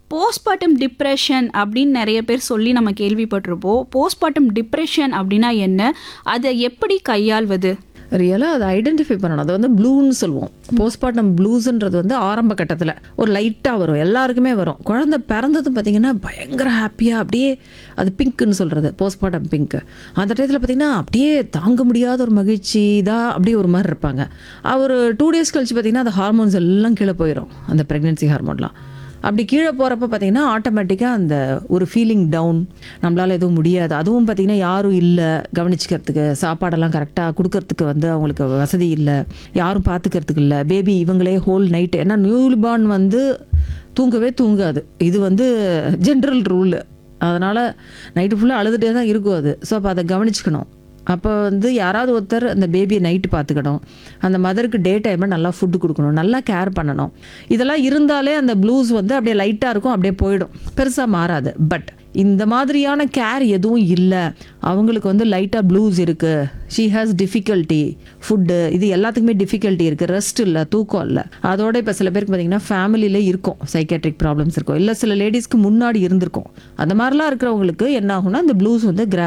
postmortem depression அப்படின்னு நிறைய பேர் சொல்லி நம்ம கேள்விப்பட்டிருப்போம் போஸ்ட்மார்ட்டம் டிப்ரெஷன் அப்படின்னா என்ன அதை எப்படி கையாள்வது ரியலாக அதை ஐடென்டிஃபை பண்ணணும் அதை வந்து ப்ளூன்னு சொல்லுவோம் போஸ்ட்மார்ட்டம் ப்ளூஸ்ன்றது வந்து ஆரம்ப கட்டத்தில் ஒரு லைட்டாக வரும் எல்லாருக்குமே வரும் குழந்தை பிறந்தது பார்த்தீங்கன்னா பயங்கர ஹாப்பியாக அப்படியே அது பிங்க்குன்னு சொல்கிறது போஸ்ட்மார்ட்டம் பிங்க்கு அந்த டயத்தில் பார்த்தீங்கன்னா அப்படியே தாங்க முடியாத ஒரு மகிழ்ச்சி இதாக அப்படியே ஒரு மாதிரி இருப்பாங்க ஒரு டூ டேஸ் கழிச்சு பார்த்தீங்கன்னா அந்த ஹார்மோன்ஸ் எல்லாம் கீழே போயிடும் அந்த ப்ரெக்னென்சி ஹார்மோன்லாம் அப்படி கீழே போகிறப்ப பார்த்தீங்கன்னா ஆட்டோமேட்டிக்காக அந்த ஒரு ஃபீலிங் டவுன் நம்மளால் எதுவும் முடியாது அதுவும் பார்த்தீங்கன்னா யாரும் இல்லை கவனிச்சிக்கிறதுக்கு சாப்பாடெல்லாம் கரெக்டாக கொடுக்கறதுக்கு வந்து அவங்களுக்கு வசதி இல்லை யாரும் பார்த்துக்கிறதுக்கு இல்லை பேபி இவங்களே ஹோல் நைட்டு ஏன்னா நியூபார்ன் வந்து தூங்கவே தூங்காது இது வந்து ஜென்ரல் ரூல் அதனால் நைட்டு ஃபுல்லாக அழுதுகிட்டே தான் இருக்கும் அது ஸோ அப்போ அதை கவனிச்சுக்கணும் அப்போ வந்து யாராவது ஒருத்தர் அந்த பேபியை நைட்டு பார்த்துக்கணும் அந்த மதருக்கு டே டைமில் நல்லா ஃபுட்டு கொடுக்கணும் நல்லா கேர் பண்ணணும் இதெல்லாம் இருந்தாலே அந்த ப்ளூஸ் வந்து அப்படியே லைட்டாக இருக்கும் அப்படியே போயிடும் பெருசாக மாறாது பட் இந்த மாதிரியான கேர் எதுவும் இல்லை அவங்களுக்கு வந்து லைட்டாக ப்ளூஸ் இருக்குது ஷீ ஹாஸ் டிஃபிகல்ட்டி ஃபுட்டு இது எல்லாத்துக்குமே டிஃபிகல்ட்டி இருக்குது ரெஸ்ட் இல்லை தூக்கம் இல்லை அதோட இப்போ சில பேருக்கு பார்த்தீங்கன்னா ஃபேமிலியிலே இருக்கும் சைக்கேட்ரிக் ப்ராப்ளம்ஸ் இருக்கும் இல்லை சில லேடிஸ்க்கு முன்னாடி இருந்திருக்கும் அந்த மாதிரிலாம் இருக்கிறவங்களுக்கு என்ன ஆகும்னா இந்த ப்ளூஸ் வந்து கிரா